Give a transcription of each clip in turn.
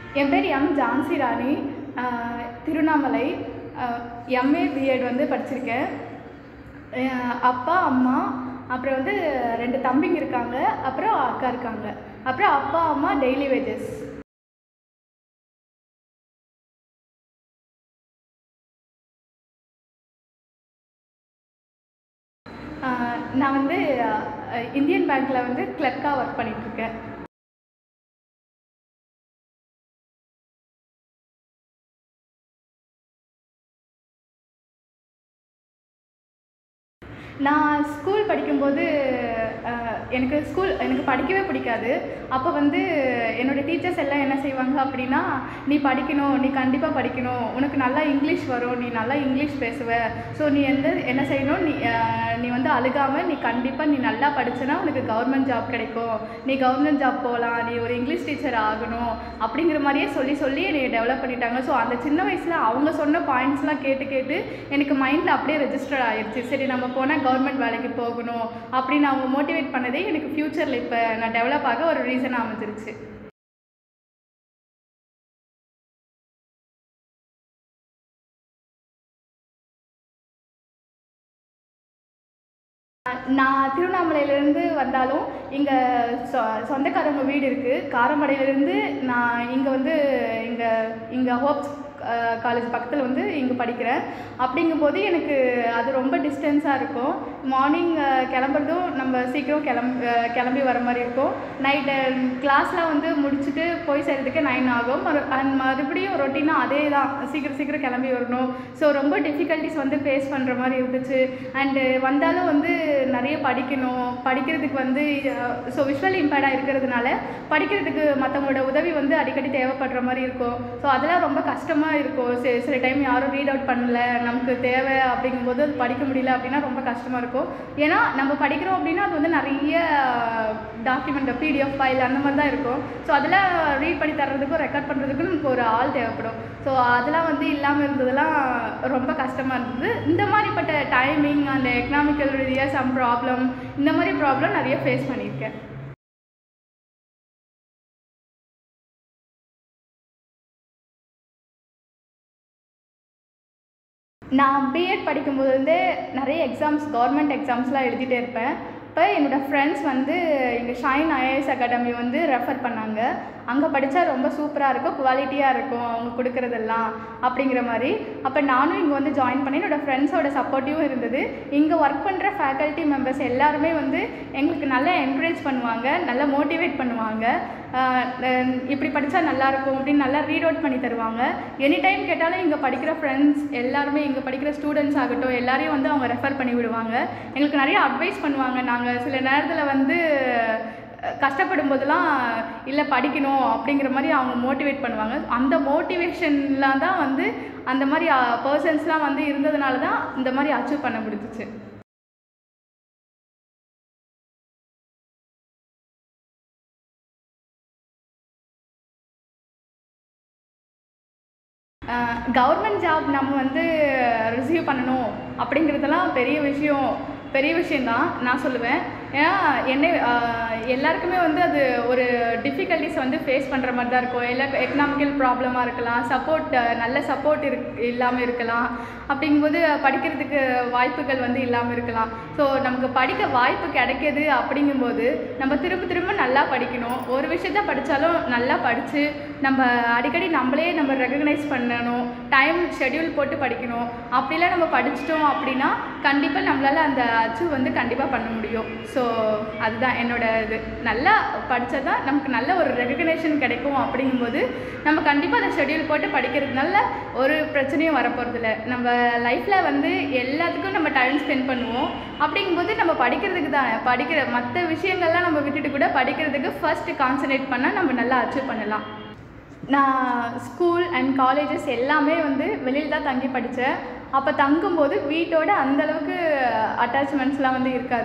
என் பேர் எம் ஜான்சி ராணி ஆஹ் Tiruvannamalai MA B Ed வந்து படிச்சிருக்கேன் அஹ் அப்பா அம்மா அப்புறம் வந்து ரெண்டு தம்பிங்க இருக்காங்க அப்புறம் அக்கா இருக்காங்க அப்புறம் அப்பா அம்மா டெய்லி வேஜஸ் நான் வந்து அஹ், இந்தியன் பேங்க்கில் வந்து கிளர்க்காக ஒர்க் பண்ணிகிட்ருக்கேன் நான் ஸ்கூல் படிக்கும்போது அஹ், எனக்கு ஸ்கூல் எனக்கு படிக்கவே பிடிக்காது அப்போ வந்து என்னோடய டீச்சர்ஸ் எல்லாம் என்ன செய்வாங்க அப்படின்னா நீ படிக்கணும் நீ கண்டிப்பாக படிக்கணும் உனக்கு நல்லா இங்கிலீஷ் வரும் நீ நல்லா இங்கிலீஷ் பேசுவ ஸோ நீ எந்த என்ன செய்யணும் நீ அஹ், நீ வந்து அழுகாமல் நீ கண்டிப்பாக நீ நல்லா படிச்சனா உனக்கு கவர்மெண்ட் ஜாப் கிடைக்கும் நீ கவர்மெண்ட் ஜாப் போகலாம் நீ ஒரு இங்கிலீஷ் டீச்சர் ஆகணும் அப்படிங்கிற மாதிரியே சொல்லி சொல்லி என்னை டெவலப் பண்ணிட்டாங்க ஸோ அந்த சின்ன வயசில் அவங்க சொன்ன பாயிண்ட்ஸ்லாம் கேட்டு கேட்டு எனக்கு மைண்டில் அப்படியே ரெஜிஸ்டர் ஆயிடுச்சு சரி நம்ம போனால் கவர்மெண்ட் வேலைக்கு போகணும் அப்படின்னு அவங்க மோட்டிவேட் பண்ணதே எனக்கு ஃப்யூச்சரில் இப்போ நான் டெவலப் ஆக ஒரு ரீசனாக அமைஞ்சிருச்சு நான் திருவண்ணாமலையிலேருந்து வந்தாலும் இங்கே சொ சொந்தக்காரவங்க வீடு இருக்குது காரமடையிலேருந்து நான் இங்கே வந்து இங்கே இங்கே ஹோப்ஸ் காலேஜ் பக்கத்தில் வந்து இங்கே படிக்கிறேன் அப்படிங்கும்போது எனக்கு அது ரொம்ப டிஸ்டன்ஸாக இருக்கும் மார்னிங் கிளம்புறதும் நம்ம சீக்கிரம் கிளம்பி கிளம்பி வர மாதிரி இருக்கும் நைட்டு கிளாஸ்லாம் வந்து முடிச்சுட்டு போய் சேர்றதுக்கு நைன் ஆகும் மறு அண்ட் மறுபடியும் ரொட்டீனாக அதே தான் சீக்கிரம் சீக்கிரம் கிளம்பி வரணும் ஸோ ரொம்ப டிஃபிகல்ட்டிஸ் வந்து ஃபேஸ் பண்ணுற மாதிரி இருந்துச்சு அண்டு வந்தாலும் வந்து நிறைய படிக்கணும் படிக்கிறதுக்கு வந்து ஸோ விஷுவல் இம்பேர்டாக இருக்கிறதுனால படிக்கிறதுக்கு மற்றவங்களோட உதவி வந்து அடிக்கடி தேவைப்படுற மாதிரி இருக்கும் ஸோ அதெல்லாம் ரொம்ப கஷ்டமாக இருக்கும் சில சில டைம் யாரும் ரீட் அவுட் பண்ணல நமக்கு தேவை அப்படிங்கும்போது அது படிக்க முடியல அப்படின்னா ரொம்ப கஷ்டமாக இருக்கும் ஏன்னா நம்ம படிக்கிறோம் அப்படின்னா அது வந்து நிறைய டாக்குமெண்ட் பிடிஎஃப் ஃபைல் அந்த மாதிரி தான் இருக்கும் ஸோ அதெல்லாம் ரீட் பண்ணி தர்றதுக்கும் ரெக்கார்ட் பண்ணுறதுக்கும் நமக்கு ஒரு ஆள் தேவைப்படும் ஸோ அதெல்லாம் வந்து இல்லாமல் இருந்ததெல்லாம் ரொம்ப கஷ்டமாக இருந்தது இந்த மாதிரிப்பட்ட டைமிங் அந்த எக்கனாமிக்கல் ரீதியாக சம் ப்ராப்ளம் இந்த மாதிரி ப்ராப்ளம் நிறைய ஃபேஸ் பண்ணியிருக்கேன் நான் பிஎட் படிக்கும்போதுலேருந்தே நிறைய எக்ஸாம்ஸ் கவர்மெண்ட் எக்ஸாம்ஸ்லாம் எழுதிட்டே இருப்பேன் இப்போ என்னோடய ஃப்ரெண்ட்ஸ் வந்து இங்கே ஷைன் ஐஏஎஸ் அகாடமி வந்து ரெஃபர் பண்ணாங்க அங்கே படித்தா ரொம்ப சூப்பராக இருக்கும் குவாலிட்டியாக இருக்கும் அவங்க கொடுக்குறதெல்லாம் அப்படிங்கிற மாதிரி அப்போ நானும் இங்கே வந்து ஜாயின் பண்ணி என்னோடய ஃப்ரெண்ட்ஸோட சப்போர்ட்டிவும் இருந்தது இங்கே ஒர்க் பண்ணுற ஃபேக்கல்ட்டி மெம்பர்ஸ் எல்லாருமே வந்து எங்களுக்கு நல்லா என்கரேஜ் பண்ணுவாங்க நல்லா மோட்டிவேட் பண்ணுவாங்க ஆஹ் அஹ் இப்படி படித்தா நல்லாயிருக்கும் அப்படின்னு நல்லா ரீட் அவுட் பண்ணி தருவாங்க எனி டைம் கேட்டாலும் இங்கே படிக்கிற ஃப்ரெண்ட்ஸ் எல்லாருமே இங்கே படிக்கிற ஸ்டூடெண்ட்ஸ் ஆகட்டும் எல்லாரையும் வந்து அவங்க ரெஃபர் பண்ணி விடுவாங்க எங்களுக்கு நிறைய அட்வைஸ் பண்ணுவாங்க நாங்கள் சில நேரத்தில் வந்து அஹ், கஷ்டப்படும் போதெல்லாம் இல்லை படிக்கணும் அப்படிங்கிற மாதிரி அவங்க மோட்டிவேட் பண்ணுவாங்க அந்த மோட்டிவேஷன்லாம் தான் வந்து அந்த மாதிரி பர்சன்ஸ்லாம் வந்து இருந்ததுனால தான் இந்த மாதிரி அச்சீவ் பண்ண முடிஞ்சிச்சு கவர்மெண்ட் ஜாப் நம்ம வந்து ரிசீவ் பண்ணணும் அப்படிங்கிறதெல்லாம் பெரிய விஷயம் பெரிய விஷயந்தான் நான் சொல்லுவேன் ஏன்னா என்னை ஆஹ், எல்லாருக்குமே வந்து அது ஒரு டிஃபிகல்ட்டிஸ் வந்து ஃபேஸ் பண்ணுற மாதிரி தான் இருக்கும் எல்லா எக்கனாமிக்கல் ப்ராப்ளமாக இருக்கலாம் சப்போர்ட் நல்ல சப்போர்ட் இருக் இல்லாமல் இருக்கலாம் அப்படிங்கும்போது படிக்கிறதுக்கு வாய்ப்புகள் வந்து இல்லாமல் இருக்கலாம் ஸோ நமக்கு படிக்க வாய்ப்பு கிடைக்கிது அப்படிங்கும்போது நம்ம திரும்ப திரும்ப நல்லா படிக்கணும் ஒரு விஷயத்த படித்தாலும் நல்லா படித்து நம்ம அடிக்கடி நம்மளே நம்ம ரெகக்னைஸ் பண்ணணும் டைம் ஷெட்யூல் போட்டு படிக்கணும் அப்படிலாம் நம்ம படிச்சிட்டோம் அப்படின்னா கண்டிப்பாக நம்மளால் அந்த அச்சீவ் வந்து கண்டிப்பாக பண்ண முடியும் ஸோ அதுதான் என்னோட இது நல்லா படித்தா தான் நமக்கு நல்ல ஒரு ரெகக்னேஷன் கிடைக்கும் அப்படிங்கும்போது நம்ம கண்டிப்பாக அந்த ஷெட்யூல் போட்டு படிக்கிறதுனால ஒரு பிரச்சனையும் வரப்போகிறதில்ல நம்ம லைஃப்பில் வந்து எல்லாத்துக்கும் நம்ம டைம் ஸ்பெண்ட் பண்ணுவோம் அப்படிங்கும்போது நம்ம படிக்கிறதுக்கு தான் படிக்கிற மற்ற விஷயங்கள்லாம் நம்ம விட்டுட்டு கூட படிக்கிறதுக்கு ஃபர்ஸ்ட் கான்சன்ட்ரேட் பண்ணால் நம்ம நல்லா அச்சீவ் பண்ணலாம் நான் ஸ்கூல் அண்ட் காலேஜஸ் எல்லாமே வந்து வெளியில் தான் தங்கி படித்தேன் அப்போ தங்கும்போது வீட்டோட அந்தளவுக்கு அட்டாச்மெண்ட்ஸ்லாம் வந்து இருக்காது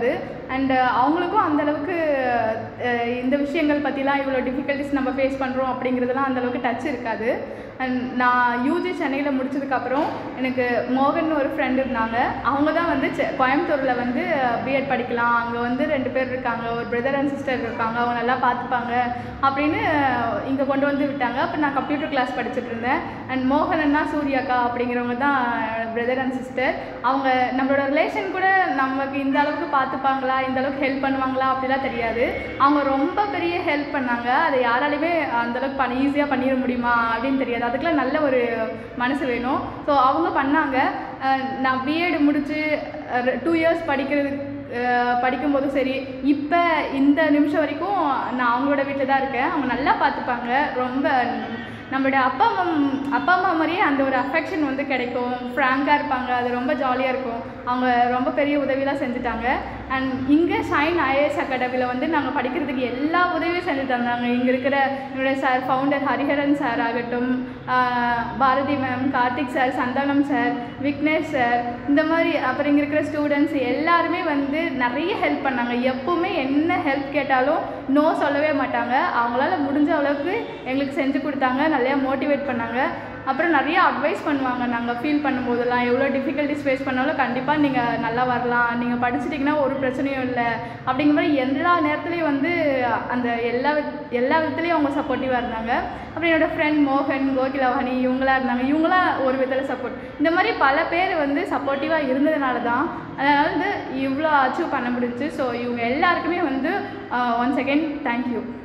அண்டு அவங்களுக்கும் அந்தளவுக்கு இந்த விஷயங்கள் பற்றிலாம் இவ்வளோ டிஃபிகல்ட்டிஸ் நம்ம ஃபேஸ் பண்ணுறோம் அப்படிங்கிறதுலாம் அந்தளவுக்கு டச் இருக்காது அண்ட் நான் யூஜி சென்னையில் முடிச்சதுக்கப்புறம் எனக்கு மோகன் ஒரு ஃப்ரெண்ட் இருந்தாங்க அவங்க தான் வந்து செ- கோயம்புத்தூரில் வந்து பிஎட் படிக்கலாம் அங்கே வந்து ரெண்டு பேர் இருக்காங்க ஒரு பிரதர் அண்ட் சிஸ்டர் இருக்காங்க அவங்க நல்லா பார்த்துப்பாங்க அப்படின்னு இங்கே கொண்டு வந்து விட்டாங்க அப்போ நான் கம்ப்யூட்டர் கிளாஸ் படிச்சுட்டு இருந்தேன் அண்ட் மோகன் அண்ணா சூர்யாக்கா அப்படிங்கிறவங்க தான் பிரதர் அண்ட் சிஸ்டர் அவங்க நம்மளோட ரிலேஷன் கூட நமக்கு இந்த அளவுக்கு பார்த்துப்பாங்களா இந்த அளவுக்கு ஹெல்ப் பண்ணுவாங்களா அப்படிலாம் தெரியாது அவங்க ரொம்ப பெரிய ஹெல்ப் பண்ணாங்க அதை யாராலையுமே அந்த அளவுக்கு பண்ண ஈஸியாக பண்ணிட முடியுமா அப்படின்னு தெரியாது அதுக்கெல்லாம் நல்ல ஒரு மனசு வேணும் ஸோ அவங்க பண்ணாங்க அஹ் நான் பிஎட் முடித்து டூ இயர்ஸ் படிக்கிறது அஹ் படிக்கும்போதும் சரி இப்போ இந்த நிமிஷம் வரைக்கும் நான் அவங்களோட வீட்டில் தான் இருக்கேன் அவங்க நல்லா பார்த்துப்பாங்க ரொம்ப நம்மளுடைய அப்பா அம்மா அப்பா அம்மா மாதிரியே அந்த ஒரு அஃபெக்ஷன் வந்து கிடைக்கும் ஃப்ராங்காக இருப்பாங்க அது ரொம்ப ஜாலியாக இருக்கும் அவங்க ரொம்ப பெரிய உதவிலாம் செஞ்சுட்டாங்க அண்ட் இங்கே ஷைன் ஐஏஎஸ் அகாடமியில் வந்து நாங்கள் படிக்கிறதுக்கு எல்லா உதவியும் செஞ்சு தந்தாங்க இங்கே இருக்கிற என்னுடைய சார் ஃபவுண்டர் ஹரிஹரன் சார் ஆகட்டும் ஆஹ் Bharathi ma'am Karthik sir Santhanam sir Vignesh sir இந்த மாதிரி அப்புறம் இங்கே இருக்கிற ஸ்டூடெண்ட்ஸ் எல்லாருமே வந்து நிறைய ஹெல்ப் பண்ணாங்க எப்போவுமே என்ன ஹெல்ப் கேட்டாலும் நோ சொல்லவே மாட்டாங்க அவங்களால முடிஞ்ச அளவுக்கு எங்களுக்கு செஞ்சு கொடுத்தாங்க நிறையா மோட்டிவேட் பண்ணாங்க அப்புறம் நிறைய அட்வைஸ் பண்ணுவாங்க நாங்கள் ஃபீல் பண்ணும்போதெல்லாம் எவ்வளோ டிஃபிகல்ட்டிஸ் ஃபேஸ் பண்ணாலும் கண்டிப்பாக நீங்கள் நல்லா வரலாம் நீங்கள் படிச்சிட்டிங்கன்னா ஒரு பிரச்சனையும் இல்லை அப்படிங்கிற மாதிரி எல்லா நேரத்துலையும் வந்து அந்த எல்லா வித் எல்லா விதத்துலேயும் அவங்க சப்போர்ட்டிவாக இருந்தாங்க அப்புறம் என்னோட ஃப்ரெண்ட் மோகன் கோகிலவாணி இவங்களாம் இருந்தாங்க இவங்களாம் ஒரு விதத்தில் சப்போர்ட் இந்த மாதிரி பல பேர் வந்து சப்போர்ட்டிவாக இருந்ததுனால தான் அதனால் வந்து இவ்வளோ அச்சீவ் பண்ண முடிஞ்சுச்சு ஸோ இவங்க எல்லாருக்குமே வந்து ஒன் செகண்ட் தேங்க்யூ